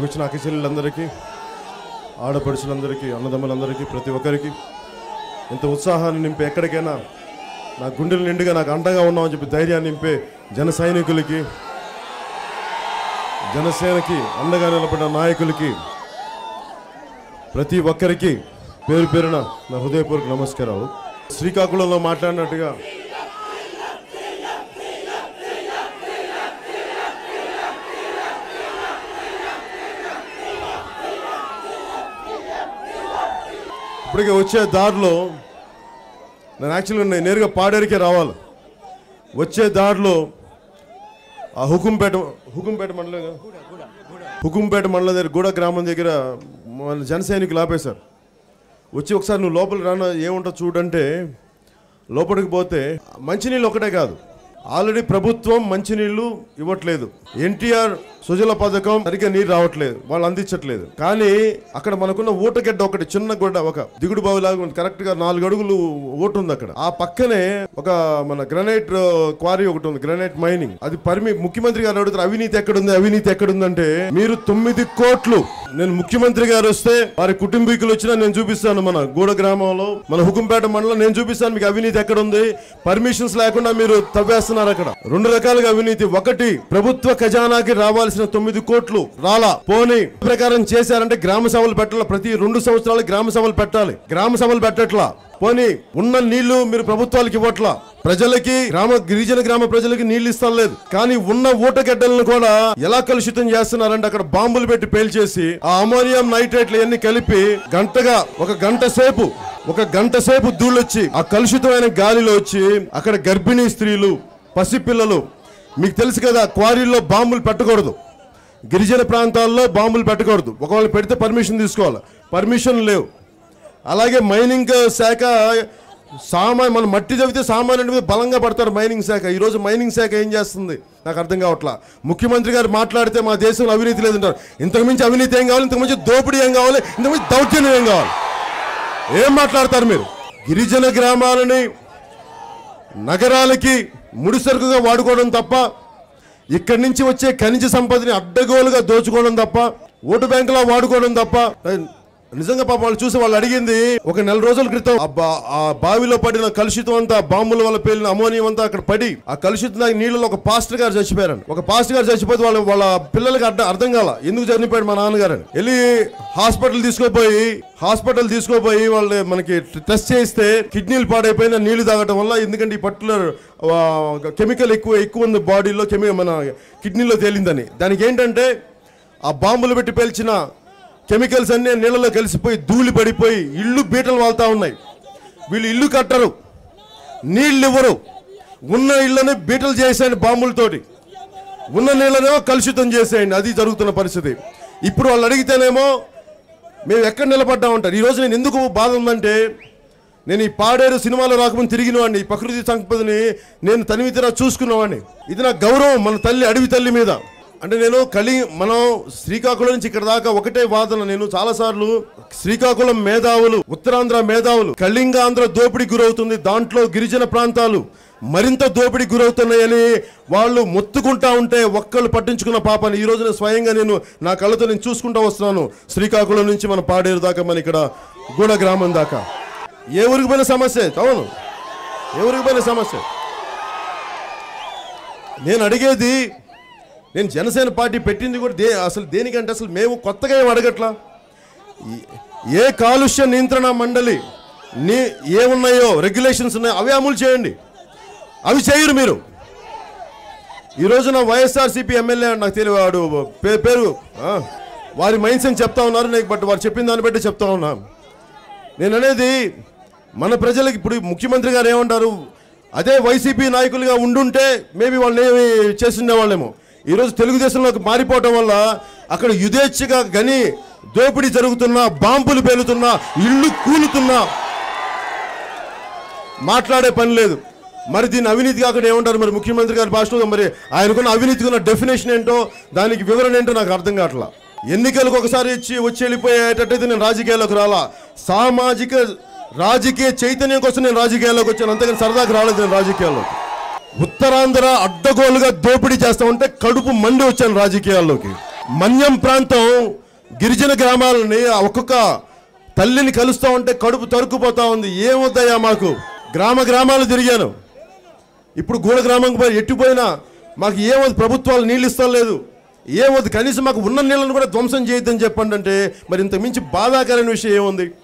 వచ్చిన అక్క చెల్లెలందరికీ ఆడపడుచులందరికీ అన్నదమ్ములందరికీ ప్రతి ఒక్కరికి ఇంత ఉత్సాహాన్ని నింపే ఎక్కడికైనా నా గుండెలు నిండుగా నాకు అండగా ఉన్నామని చెప్పి ధైర్యాన్ని నింపే జన సైనికులకి జనసేనకి అండగా నిలబడిన నాయకులకి ప్రతి ఒక్కరికి పేరు పేరున నా హృదయపూర్వక నమస్కారాలు శ్రీకాకుళంలో మాట్లాడినట్టుగా ఇప్పటికే వచ్చే దారిలో నేను యాక్చువల్గా నేను నేరుగా పాడేరికే రావాలి వచ్చే దారిలో ఆ హుకుంపేట హుకుంపేట మండలం కదా? హుకుంపేట మండలం దగ్గర గూడ గ్రామం దగ్గర మన జన సైనికులు ఆపేశారు వచ్చి ఒకసారి నువ్వు లోపల రాన ఏముంటుందో చూడంటే లోపలికి పోతే మంచినీళ్ళు ఒకటే కాదు ఆల్రెడీ ప్రభుత్వం మంచినీళ్ళు ఇవ్వట్లేదు ఎన్టీఆర్ సుజల పథకం సరిగ్గా నీరు రావట్లేదు వాళ్ళు అందించట్లేదు కానీ అక్కడ మనకున్న ఊటగడ్డ ఒకటి చిన్న గుడ్డ ఒక దిగుడు బావిలాగా ఉంది కరెక్ట్ గా నాలుగు అడుగులు ఊట ఉంది అక్కడ ఆ పక్కనే ఒక మన గ్రనైట్ క్వారీ ఒకటి ఉంది గ్రనైట్ మైనింగ్ అది పరిమి ముఖ్యమంత్రి గారు అడుగుతారు అవినీతి ఎక్కడుంది అవినీతి ఎక్కడుందంటే మీరు తొమ్మిది కోట్లు నేను ముఖ్యమంత్రి గారు వస్తే వారి కుటుంబీకులు వచ్చినా నేను చూపిస్తాను మన గూడ గ్రామంలో మన హుకుంపేట మండలం నేను చూపిస్తాను మీకు అవినీతి ఎక్కడ ఉంది పర్మిషన్స్ లేకుండా మీరు తవ్వేస్తున్నారు అక్కడ రెండు రకాలుగా అవినీతి ఒకటి ప్రభుత్వ ఖజానాకి రావాల్సిన తొమ్మిది కోట్లు రాలా పోనీ ప్రకారం చేశారంటే గ్రామ సభలు పెట్టాలి ప్రతి రెండు సంవత్సరాలు గ్రామ సభలు పెట్టాలి గ్రామ సభలు పెట్టట్లా పోనీ ఉన్న నీళ్లు మీరు ప్రభుత్వాలకు ఇవ్వట్లా ప్రజలకి గ్రామ గిరిజన గ్రామ ప్రజలకి నీళ్లు ఇస్తాం లేదు కానీ ఉన్న ఊటగడ్డలను కూడా ఎలా కలుషితం చేస్తున్నారంటే అక్కడ బాంబులు పెట్టి పేల్చేసి ఆ అమోనియం నైట్రేట్లు ఇవన్నీ కలిపి గంటగా ఒక గంట సేపు ఒక గంట సేపు ధూళొచ్చి ఆ కలుషితమైన గాలిలో వచ్చి అక్కడ గర్భిణీ స్త్రీలు పసిపిల్లలు మీకు తెలుసు కదా క్వారీల్లో బాంబులు పెట్టకూడదు గిరిజన ప్రాంతాల్లో బాంబులు పెట్టకూడదు ఒకవేళ పెడితే పర్మిషన్ తీసుకోవాలి పర్మిషన్ లేవు అలాగే మైనింగ్ శాఖ సామా మన మట్టి తవ్వితే సామాన్యుడి మీద బలంగా పడతారు మైనింగ్ శాఖ ఈరోజు మైనింగ్ శాఖ ఏం చేస్తుంది నాకు అర్థం కావట్లా ముఖ్యమంత్రి గారు మాట్లాడితే మా దేశంలో అవినీతి లేదంటారు ఇంతకు మించి అవినీతి ఏం కావాలి ఇంతకు మించి దోపిడీ ఏం కావాలి ఇంతకు మించి దౌర్జన్యం ఏం కావాలి ఏం మాట్లాడతారు మీరు గిరిజన గ్రామాలని నగరాలకి ముడిసరుకుగా వాడుకోవడం తప్ప ఇక్కడి నుంచి వచ్చే ఖనిజ సంపదని అడ్డగోలుగా దోచుకోవడం తప్ప ఓటు బ్యాంకులా వాడుకోవడం తప్ప నిజంగా పాప వాళ్ళు చూసి వాళ్ళు అడిగింది ఒక నెల రోజుల క్రితం ఆ బా- ఆ బావిలో పడిన కలుషితం అంతా బాంబుల వల్ల పేలిన అమోనియం అంతా అక్కడ పడి ఆ కలుషితం తాగి నీళ్ళలో ఒక పాస్టర్ గారు చచ్చిపోయారు ఒక పాస్టర్ గారు చచ్చిపోతే వాళ్ళ వాళ్ళ పిల్లలకి అడ్డ అర్థం కాల ఎందుకు చనిపోయాడు మా నాన్నగారు అని వెళ్ళి హాస్పిటల్ తీసుకుపోయి హాస్పిటల్ తీసుకుపోయి వాళ్ళు మనకి టెస్ట్ చేస్తే కిడ్నీలు పాడైపోయిన నీళ్లు తాగటం వల్ల ఎందుకంటే ఈ పర్టికులర్ కెమికల్ ఎక్కువ ఎక్కువ ఉంది బాడీలో కెమి మన కిడ్నీలో తేలిందని దానికి ఏంటంటే ఆ బాంబులు పెట్టి పేల్చిన కెమికల్స్ అన్నీ నీళ్ళలో కలిసిపోయి ధూళి పడిపోయి ఇళ్ళు బీటలు వాళ్తా ఉన్నాయి వీళ్ళు ఇల్లు కట్టరు నీళ్ళు ఇవ్వరు ఉన్న ఇళ్ళని బీటలు చేసేయండి బాంబులతోటి ఉన్న నీళ్ళనేమో కలుషితం చేసేయండి అది జరుగుతున్న పరిస్థితి ఇప్పుడు వాళ్ళు అడిగితేనేమో మేము ఎక్కడ నిలబడ్డామంటారు ఈరోజు నేను ఎందుకు బాధ ఉందంటే నేను ఈ పాడేరు సినిమాలో రాకముందు తిరిగిన వాడిని ఈ ప్రకృతి సంపదని నేను తనివితీరా చూసుకున్నవాడిని ఇది నా గౌరవం మన తల్లి అడవి తల్లి మీద అంటే నేను కలి మనం శ్రీకాకుళం నుంచి ఇక్కడ దాకా ఒకటే వాదన నేను చాలాసార్లు శ్రీకాకుళం మేధావులు ఉత్తరాంధ్ర మేధావులు కళింగాంధ్ర దోపిడీ గురవుతుంది దాంట్లో గిరిజన ప్రాంతాలు మరింత దోపిడీ గురవుతున్నాయని వాళ్ళు మొత్తుకుంటా ఉంటే ఒక్కళ్ళు పట్టించుకున్న పాపని ఈ రోజున స్వయంగా నేను నా కళ్ళతో నేను చూసుకుంటా వస్తున్నాను శ్రీకాకుళం నుంచి మన పాడేరు దాకా మన ఇక్కడ గూడ గ్రామం దాకా ఏ ఊరికి పోయిన సమస్య అవును ఏ ఊరికి పోయిన సమస్య నేను అడిగేది నేను జనసేన పార్టీ పెట్టింది కూడా దే అసలు దేనికంటే అసలు మేము కొత్తగా ఏం అడగట్లా ఈ- ఏ కాలుష్య నియంత్రణ మండలి నీ ఏమున్నాయో రెగ్యులేషన్స్ ఉన్నాయో అవే అమలు చేయండి అవి చేయరు మీరు ఈ రోజున వైఎస్ఆర్సీపీ ఎమ్మెల్యే నాకు తెలియదు వాడు పే- పేరు ఆ, వారి మైండ్స్ అని చెప్తా ఉన్నారు నేను బట్ వారు చెప్పిన దాన్ని బట్టి చెప్తా ఉన్నా నేను అనేది మన ప్రజలకు ఇప్పుడు ముఖ్యమంత్రి గారు ఏమంటారు అదే వైసీపీ నాయకులుగా ఉండుంటే మేబీ వాళ్ళని ఏమి చేసిండేవాళ్ళేమో ఈరోజు తెలుగుదేశంలోకి మారిపోవటం వల్ల అక్కడ యుధేచ్ఛగా గని దోపిడీ జరుగుతున్నా బాంబులు పేలుతున్నా ఇళ్ళు కూలుతున్నా మాట్లాడే పని లేదు మరి దీన్ని అవినీతి కాకుండా ఏమంటారు మరి ముఖ్యమంత్రి గారి భాషలో మరి ఆయనకున్న అవినీతికి ఉన్న డెఫినేషన్ ఏంటో దానికి వివరణ ఏంటో నాకు అర్థం కావట్లా ఎన్నికలకు ఒకసారి ఇచ్చి వచ్చి వెళ్ళిపోయేటట్టయితే నేను రాజకీయాల్లోకి రాలా సామాజిక రాజకీయ చైతన్యం కోసం నేను రాజకీయాల్లోకి వచ్చాను అంతేగాని సరదాకి రాలేదు నేను రాజకీయాల్లోకి ఉత్తరాంధ్ర అడ్డగోలుగా దోపిడీ చేస్తా ఉంటే కడుపు మండి వచ్చాను రాజకీయాల్లోకి మన్యం ప్రాంతం గిరిజన గ్రామాలని ఆ ఒక్కొక్క తల్లిని కలుస్తా ఉంటే కడుపు తరుక్కుపోతా ఉంది ఏమొద్దయ్యా మాకు గ్రామ గ్రామాలు తిరిగాను ఇప్పుడు గూడ గ్రామంకి పోయి ఎట్టిపోయినా మాకు ఏమవుతుంది ప్రభుత్వాలు నీళ్ళు ఇస్తాం లేదు ఏమవుతుంది కనీసం మాకు ఉన్న నీళ్ళను కూడా ధ్వంసం చేయొద్దని చెప్పండి అంటే మరి ఇంత మించి బాధాకరమైన విషయం ఏముంది